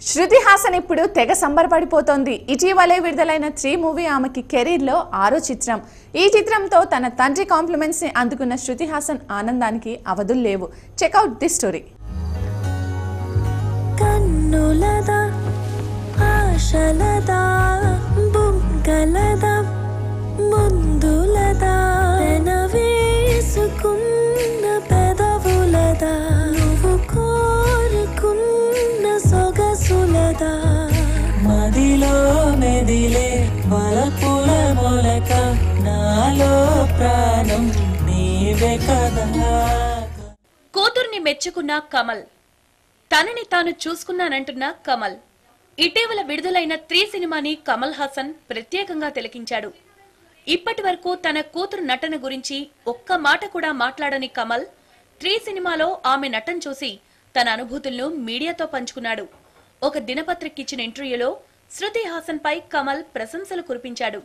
శృతి హాసన్ ఇప్పుడు తెగ సంబరపడిపోతోంది ఇటీవలే విడుదలైన త్రీ మూవీ ఆమెకి కెరీర్లో ఆరో చిత్రం ఈ చిత్రంతో తన తండ్రి కాంప్లిమెంట్స్ ని అందుకున్న శృతి హాసన్ ఆనందానికి అవధులు లేవు చెక్అవుట్ ది స్టోరీ కన్నులదా ఆశలదా బుగ్గలదా ముందులదా వేసుకున్న పెదవులదా నువ్వు కోరుకున్న సొగసులదా మదిలో మెదిలే వలపుల మొలక నాలో ప్రాణం నీవే కదా కూతుర్ని మెచ్చుకున్న కమల్ తనని తాను చూసుకున్నానంటున్న కమల్ ఇటీవల విడుదలైన త్రీ సినిమాని కమల్ హాసన్ ప్రత్యేకంగా తిలకించాడు ఇప్పటి వరకు తన కూతురు నటన గురించి ఒక్క మాట కూడా మాట్లాడని కమల్ త్రీ సినిమాలో ఆమె నటన చూసి తన అనుభూతులను మీడియాతో పంచుకున్నాడు ఒక దినపత్రిక ఇచ్చిన ఇంటర్వ్యూలో శృతి హాసన్ పై కమల్ ప్రశంసలు కురిపించాడు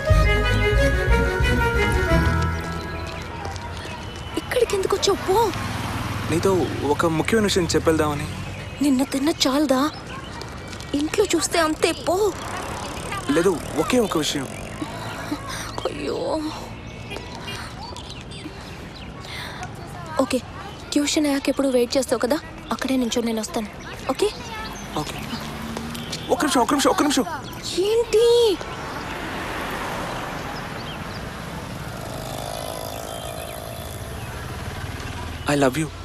ఇక్కడికి ఎందుకు వచ్చావు పో నీతో ఒక ముఖ్యమైన విషయం చెప్పేద్దామని నిన్న తిన్న చాలదా ఇంట్లో చూస్తే అంతే పో లేదు ఒకే ఒక విషయం అయ్యో ఓకే ట్యూషన్ అయ్యాక ఎప్పుడు వెయిట్ చేస్తావు కదా అక్కడే నించో నేను వస్తాను ఓకే ఓకే ఒక్క నిమిషం ఒక్క నిమిషం ఒక్క నిమిషం ఏంటి I love you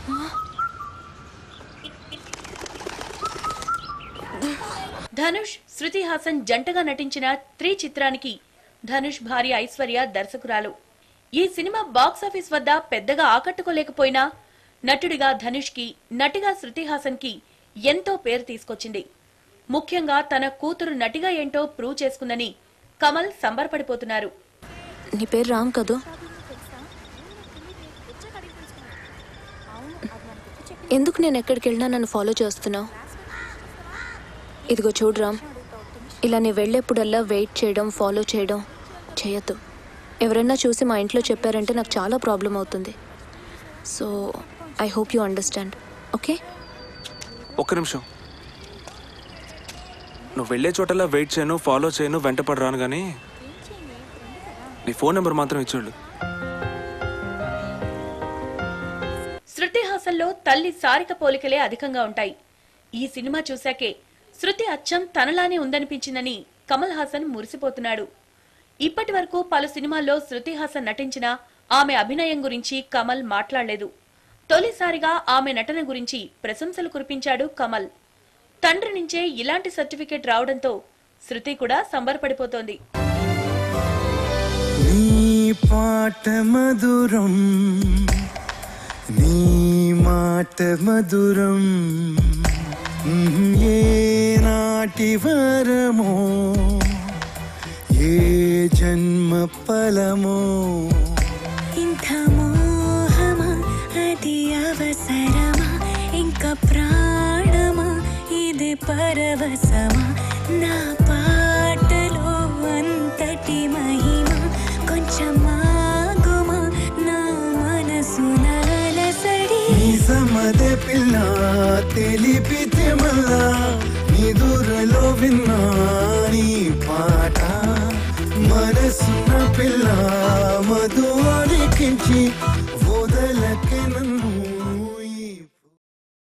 Dhanush Shruti Haasan జంటగా నటించిన త్రీ చిత్రానికి ధనుష్ భార్య ఐశ్వర్య దర్శకురాలు ఈ సినిమా బాక్సాఫీస్ వద్ద పెద్దగా ఆకట్టుకోలేకపోయినా నటుడిగా ధనుష్ కి నటిగా శృతి హాసన్ కి ఎంతో పేరు తీసుకొచ్చింది ముఖ్యంగా తన కూతురు నటిగా ఏంటో ప్రూవ్ చేసుకుందని కమల్ సంబరపడిపోతున్నారు నీ పేరు రామ్ కదూ ఎందుకు నేను ఎక్కడికి వెళ్ళినా నన్ను ఫాలో చేస్తున్నావు ఇదిగో చూడు రామ్ ఇలా నీ వెళ్ళేప్పుడల్లా వెయిట్ చేయడం ఫాలో చేయడం చేయొద్దు ఎవరైనా చూసి మా ఇంట్లో చెప్పారంటే నాకు చాలా ప్రాబ్లం అవుతుంది so I hope you understand okay ఒక్క నిమిషం నువ్వు వెళ్ళే చోటలా వెయిట్ చేయను ఫాలో చేయను వెంటపడి రాను కానీ నీ ఫోన్ నెంబర్ మాత్రం ఇచ్చాడు శృతి హాసన్లో తల్లి సారిక పోలికలే అధికంగా ఉంటాయి ఈ సినిమా చూశాకే శృతి అచ్చం తనలానే ఉందనిపించిందని కమల్ హాసన్ మురిసిపోతున్నాడు ఇప్పటి వరకు పలు సినిమాల్లో శృతి హాసన్ నటించిన ఆమె అభినయం గురించి కమల్ మాట్లాడలేదు తొలిసారిగా ఆమె నటన గురించి ప్రశంసలు కురిపించాడు కమల్ తండ్రి నుంచే ఇలాంటి సర్టిఫికేట్ రావడంతో శృతి కూడా సంబరపడిపోతోంది నీ పాట మధురం నీ మాట మధురం ఏ నాటి వరమో ఏ జన్మ ఫలమో ఇంత మోహమా అది అవసరమా ఇంకా ప్రాణమా ఇది పరవశమా నా పాటలో అంతటి మహిమ కొంచెం ఆగుమా నా మనసు నాలసడి నిజమదే పిల్ల తెలిపితే మళ్ళా నీ దూరలో విన్నా నీ పాట మనసున్న పిల్ల మధు అలికించి